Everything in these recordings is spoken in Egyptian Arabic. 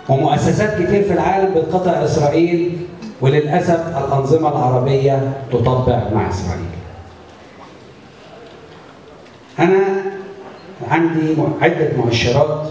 ومؤسسات كتير في العالم بتقاطع إسرائيل وللأسف الأنظمة العربية تطبع مع إسرائيل أنا عندي عدة مؤشرات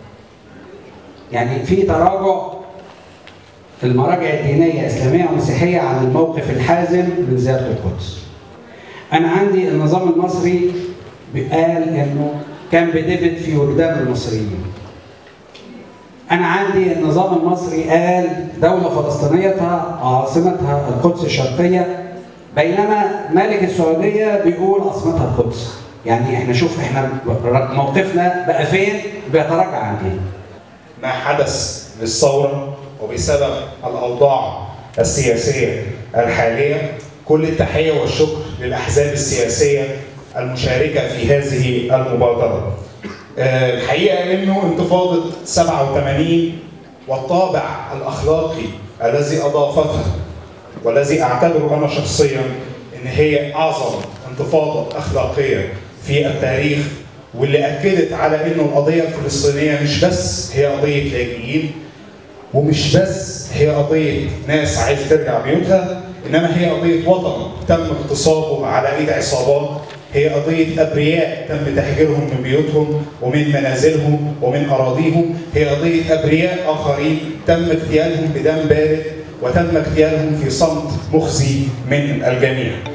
يعني في تراجع المراجع الدينية الإسلامية ومسيحية عن الموقف الحازم من زيارة القدس. أنا عندي النظام المصري قال إنه كان بديفيد في وجدان المصريين. أنا عندي النظام المصري قال دولة فلسطينية عاصمتها القدس الشرقية بينما ملك السعودية بيقول عاصمتها القدس. يعني احنا شوف احنا موقفنا بقى فين بيتراجع عن ايه؟ ما حدث للثورة وبسبب الأوضاع السياسية الحالية كل التحية والشكر للأحزاب السياسية المشاركة في هذه المبادرة الحقيقة أنه انتفاضة 87 والطابع الأخلاقي الذي أضافتها والذي أعتبره أنا شخصيا أن هي أعظم انتفاضة أخلاقية في التاريخ واللي اكدت على انه القضيه الفلسطينيه مش بس هي قضيه لاجئين ومش بس هي قضيه ناس عايزه ترجع بيوتها انما هي قضيه وطن تم اغتصابه على ايد عصابات هي قضية أبرياء تم تهجيرهم من بيوتهم ومن منازلهم ومن أراضيهم هي قضية أبرياء آخرين تم اغتيالهم بدم بارد وتم اغتيالهم في صمت مخزي من الجميع